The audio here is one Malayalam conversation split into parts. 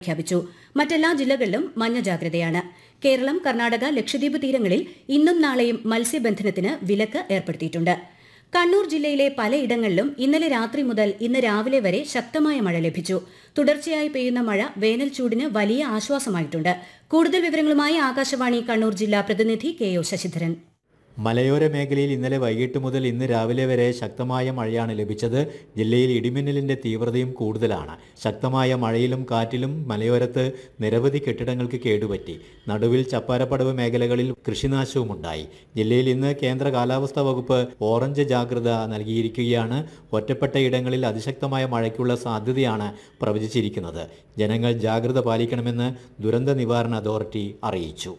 പ്രഖ്യാപിച്ചു മറ്റെല്ലാ ജില്ലകളിലും മഞ്ഞ ജാഗ്രതയാണ് കേരളം കർണാടക ലക്ഷദ്വീപ് തീരങ്ങളിൽ ഇന്നും നാളെയും മത്സ്യബന്ധനത്തിന് വിലക്ക് ഏർപ്പെടുത്തിയിട്ടുണ്ട് കണ്ണൂർ ജില്ലയിലെ പലയിടങ്ങളിലും ഇന്നലെ രാത്രി മുതൽ ഇന്ന് രാവിലെ വരെ ശക്തമായ മഴ ലഭിച്ചു തുടർച്ചയായി പെയ്യുന്ന മഴ വേനൽ ചൂടിന് വലിയ ആശ്വാസമായിട്ടുണ്ട് കൂടുതൽ വിവരങ്ങളുമായി ആകാശവാണി കണ്ണൂർ ജില്ലാ പ്രതിനിധി കെ ഒ ശശിധരൻ മലയോര മേഖലയിൽ ഇന്നലെ വൈകിട്ട് മുതൽ ഇന്ന് രാവിലെ വരെ ശക്തമായ മഴയാണ് ലഭിച്ചത് ജില്ലയിൽ ഇടിമിന്നലിന്റെ തീവ്രതയും കൂടുതലാണ് ശക്തമായ മഴയിലും കാറ്റിലും മലയോരത്ത് നിരവധി കെട്ടിടങ്ങൾക്ക് കേടുപറ്റി നടുവിൽ ചപ്പാരപ്പടവ് മേഖലകളിൽ കൃഷിനാശവുമുണ്ടായി ജില്ലയിൽ ഇന്ന് കേന്ദ്ര കാലാവസ്ഥാ വകുപ്പ് ഓറഞ്ച് ജാഗ്രത നൽകിയിരിക്കുകയാണ് ഒറ്റപ്പെട്ട ഇടങ്ങളിൽ അതിശക്തമായ മഴയ്ക്കുള്ള സാധ്യതയാണ് പ്രവചിച്ചിരിക്കുന്നത് ജനങ്ങൾ ജാഗ്രത പാലിക്കണമെന്ന് ദുരന്ത നിവാരണ അതോറിറ്റി അറിയിച്ചു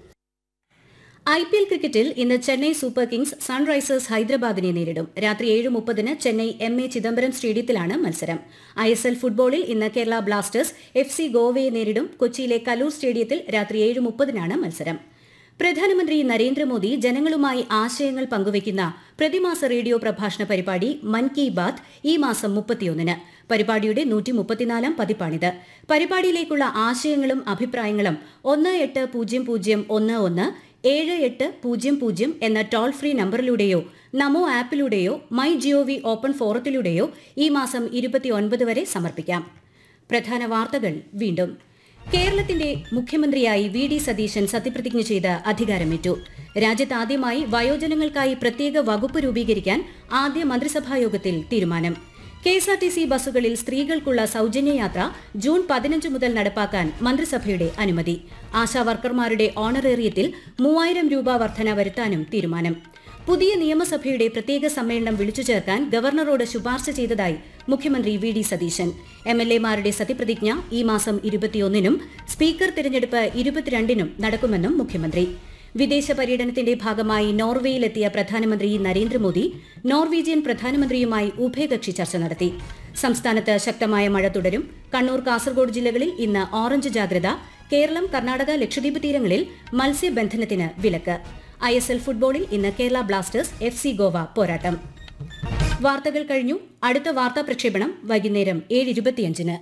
ഐ പി എൽ ക്രിക്കറ്റിൽ ഇന്ന് ചെന്നൈ സൂപ്പർ കിങ്സ് സൺറൈസേഴ്സ് ഹൈദരാബാദിനെ നേരിടും രാത്രി ഏഴ് മുപ്പതിന് ചെന്നൈ എം എ ചിദംബരം സ്റ്റേഡിയത്തിലാണ് മത്സരം ഐ എസ് എൽ ഫുട്ബോളിൽ ഇന്ന് കേരള ബ്ലാസ്റ്റേഴ്സ് എഫ് സി ഗോവയെ നേരിടും കൊച്ചിയിലെ കലൂർ സ്റ്റേഡിയത്തിൽ രാത്രി ഏഴ് മുപ്പതിനാണ് മത്സരം പ്രധാനമന്ത്രി നരേന്ദ്രമോദി ജനങ്ങളുമായി ആശയങ്ങൾ പങ്കുവയ്ക്കുന്ന പ്രതിമാസ റേഡിയോ പ്രഭാഷണ പരിപാടി മൻ കി ബാത്ത് ഈ മാസം മുപ്പത്തിയൊന്നിന് പരിപാടിയുടെ നൂറ്റി മുപ്പത്തിനാലാം പതിപ്പാണിത് പരിപാടിയിലേക്കുള്ള ആശയങ്ങളും അഭിപ്രായങ്ങളും ഒന്ന് എട്ട് പൂജ്യം പൂജ്യം ഒന്ന് ഒന്ന് ഏഴ് എട്ട് പൂജ്യം പൂജ്യം എന്ന ടോൾ ഫ്രീ നമ്പറിലൂടെയോ നമോ ആപ്പിലൂടെയോ മൈ ജിഒവി ഓപ്പൺ ഫോറത്തിലൂടെയോ ഈ മാസം ഇരുപത്തിയൊൻപത് വരെ സമർപ്പിക്കാം പ്രധാന വാർത്തകൾ വീണ്ടും കേരളത്തിന്റെ മുഖ്യമന്ത്രിയായി വി ഡി സതീശൻ സത്യപ്രതിജ്ഞ ചെയ്ത് അധികാരമേറ്റു രാജ്യത്ത് ആദ്യമായി വയോജനങ്ങൾക്കായി പ്രത്യേക വകുപ്പ് രൂപീകരിക്കാൻ ആദ്യ മന്ത്രിസഭായോഗത്തിൽ തീരുമാനം K S R T C ബസ്സുകളിൽ സ്ത്രീകൾക്കുള്ള സൌജന്യ യാത്ര ജൂൺ പതിനഞ്ച് മുതൽ നടപ്പാക്കാൻ മന്ത്രിസഭയുടെ അനുമതി ആശാ വർക്കർമാരുടെ ഓണറേറിയത്തിൽ മൂവായിരം രൂപ വർധന വരുത്താനും തീരുമാനം പുതിയ നിയമസഭയുടെ പ്രത്യേക സമ്മേളനം വിളിച്ചു ചേർക്കാൻ ഗവർണറോട് ശുപാർശ ചെയ്തതായി മുഖ്യമന്ത്രി V D Satheesan M L എമാരുടെ സത്യപ്രതിജ്ഞ ഈ മാസം ഇരുപത്തിയൊന്നിനും സ്പീക്കർ തിരഞ്ഞെടുപ്പ് ഇരുപത്തിരണ്ടിനും നടക്കുമെന്നും മുഖ്യമന്ത്രി വിദേശ പര്യടനത്തിന്റെ ഭാഗമായി നോർവേയിലെത്തിയ പ്രധാനമന്ത്രി നരേന്ദ്രമോദി നോർവീജിയൻ പ്രധാനമന്ത്രിയുമായി ഉഭയകക്ഷി ചർച്ച നടത്തി സംസ്ഥാനത്ത് ശക്തമായ മഴ തുടരും കണ്ണൂർ കാസർഗോഡ് ജില്ലകളിൽ ഇന്ന് ഓറഞ്ച് ജാഗ്രത കേരളം കർണാടക ലക്ഷദ്വീപ് തീരങ്ങളിൽ മത്സ്യബന്ധനത്തിന് വിലക്ക് ഐ എസ് എൽ ഫുട്ബോളിൽ ഇന്ന് Kerala blasters F C Goa പോരാട്ടം വാർത്തകൾ കഴിഞ്ഞു അടുത്ത വാർത്താ പ്രക്ഷേപണം വൈകുന്നേരം ഏഴ് ഇരുപത്തിയഞ്ചിന്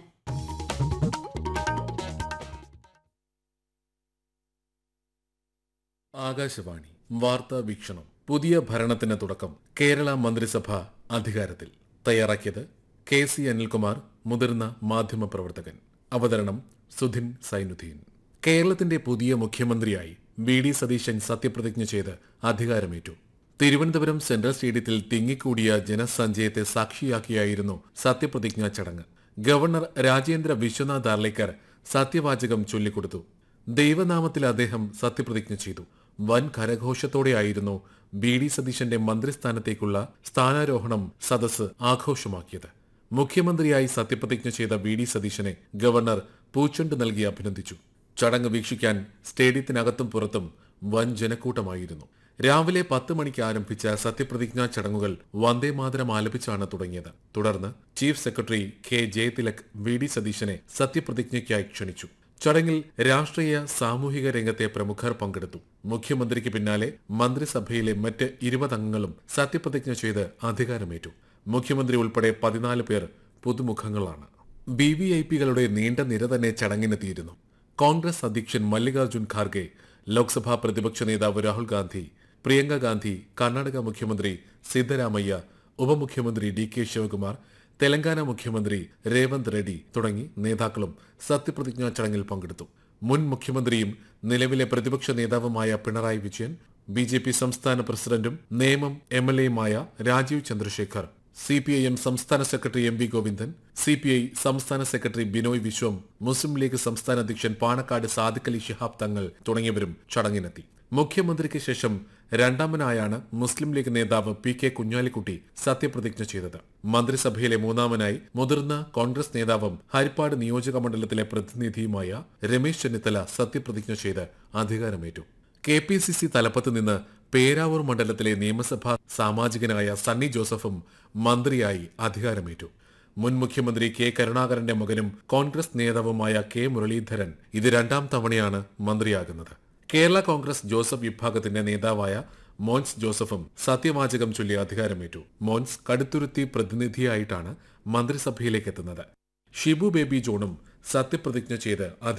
ആകാശവാണി വാർത്താ വീക്ഷണം പുതിയ ഭരണത്തിന് തുടക്കം കേരള മന്ത്രിസഭ അധികാരത്തിൽ തയ്യാറാക്കിയത് കെ സി അനിൽകുമാർ മുതിർന്ന മാധ്യമപ്രവർത്തകൻ അവതരണം സുധിൻ സൈനുദ്ദീൻ കേരളത്തിന്റെ പുതിയ മുഖ്യമന്ത്രിയായി വി ഡി സതീശൻ സത്യപ്രതിജ്ഞ ചെയ്ത് അധികാരമേറ്റു തിരുവനന്തപുരം സെൻട്രൽ സ്റ്റേഡിയത്തിൽ തിങ്ങിക്കൂടിയ ജനസഞ്ചയത്തെ സാക്ഷിയാക്കിയായിരുന്നു സത്യപ്രതിജ്ഞാ ചടങ്ങ് ഗവർണർ രാജേന്ദ്ര വിശ്വനാഥ് അർലേക്കർ സത്യവാചകം ചൊല്ലിക്കൊടുത്തു ദൈവനാമത്തിൽ അദ്ദേഹം സത്യപ്രതിജ്ഞ ചെയ്തു വൻ കരഘോഷത്തോടെയായിരുന്നു ബി ഡി സതീശന്റെ മന്ത്രിസ്ഥാനത്തേക്കുള്ള സ്ഥാനാരോഹണം സദസ് ആഘോഷമാക്കിയത് മുഖ്യമന്ത്രിയായി സത്യപ്രതിജ്ഞ ചെയ്ത വി ഡി സതീശനെ ഗവർണർ പൂച്ചൊണ്ട് നൽകി അഭിനന്ദിച്ചു ചടങ്ങ് വീക്ഷിക്കാൻ സ്റ്റേഡിയത്തിനകത്തും പുറത്തും വൻ ജനക്കൂട്ടമായിരുന്നു രാവിലെ പത്ത് മണിക്ക് ആരംഭിച്ച സത്യപ്രതിജ്ഞാ ചടങ്ങുകൾ വന്ദേമാതരം ആലപിച്ചാണ് തുടങ്ങിയത് തുടർന്ന് chief secretary K Jayathilak V D സതീശനെ സത്യപ്രതിജ്ഞയ്ക്കായി ക്ഷണിച്ചു ചടങ്ങിൽ രാഷ്ട്രീയ സാമൂഹിക രംഗത്തെ പ്രമുഖർ പങ്കെടുത്തു മുഖ്യമന്ത്രിക്ക് പിന്നാലെ മന്ത്രിസഭയിലെ മറ്റ് ഇരുപത് അംഗങ്ങളും സത്യപ്രതിജ്ഞ ചെയ്ത് അധികാരമേറ്റു മുഖ്യമന്ത്രി ഉൾപ്പെടെ പതിനാല് പേർ പുതുമുഖങ്ങളാണ് ബി വി ഐ പികളുടെ നീണ്ട നിര തന്നെ ചടങ്ങിനെത്തിയിരുന്നു കോൺഗ്രസ് അധ്യക്ഷൻ മല്ലികാർജുൻ ഖാർഗെ ലോക്സഭാ പ്രതിപക്ഷ നേതാവ് രാഹുൽ ഗാന്ധി പ്രിയങ്ക ഗാന്ധി കർണാടക മുഖ്യമന്ത്രി സിദ്ധരാമയ്യ ഉപമുഖ്യമന്ത്രി ഡി കെ ശിവകുമാർ തെലങ്കാന മുഖ്യമന്ത്രി രേവന്ത് റെഡ്ഡി തുടങ്ങി നേതാക്കളും സത്യപ്രതിജ്ഞാ ചടങ്ങിൽ പങ്കെടുത്തു മുൻ മുഖ്യമന്ത്രിയും നിലവിലെ പ്രതിപക്ഷ നേതാവുമായ Pinarayi Vijayan B J P സംസ്ഥാന പ്രസിഡന്റും നേമം എം എൽ എയുമായ Rajeev Chandrasekhar C P I M സംസ്ഥാന secretary M V Govindan C P I സംസ്ഥാന സെക്രട്ടറി ബിനോയ് വിശ്വം മുസ്ലിം ലീഗ് സംസ്ഥാന അധ്യക്ഷൻ പാണക്കാട് സാദിഖ് അലി ശിഹാബ് തങ്ങൾ തുടങ്ങിയവരും ചടങ്ങിനെത്തി മുഖ്യമന്ത്രിക്ക് ശേഷം രണ്ടാമനായാണ് മുസ്ലിം ലീഗ് നേതാവ് പി കെ കുഞ്ഞാലിക്കുട്ടി സത്യപ്രതിജ്ഞ ചെയ്തത് മന്ത്രിസഭയിലെ മൂന്നാമനായി മുതിർന്ന കോൺഗ്രസ് നേതാവും ഹരിപ്പാട് നിയോജക മണ്ഡലത്തിലെ പ്രതിനിധിയുമായ രമേശ് ചെന്നിത്തല സത്യപ്രതിജ്ഞ ചെയ്ത് അധികാരമേറ്റു കെ പി സി സി തലപ്പത്ത് നിന്ന് പേരാവൂർ മണ്ഡലത്തിലെ നിയമസഭാ സാമാജികനായ സണ്ണി ജോസഫും മന്ത്രിയായി അധികാരമേറ്റു മുൻ മുഖ്യമന്ത്രി കെ കരുണാകരന്റെ മകനും കോൺഗ്രസ് നേതാവുമായ കെ മുരളീധരൻ ഇത് രണ്ടാം തവണയാണ് മന്ത്രിയാകുന്നത് കേരള കോൺഗ്രസ് ജോസഫ് വിഭാഗത്തിന്റെ നേതാവായ മോൻസ് ജോസഫും സത്യവാചകം ചൊല്ലി അധികാരമേറ്റു മോൻസ് കടുത്തുരുത്തി പ്രതിനിധിയായിട്ടാണ് മന്ത്രിസഭയിലേക്ക് എത്തുന്നത് ഷിബു ബേബി ജോണും സത്യപ്രതിജ്ഞ ചെയ്ത്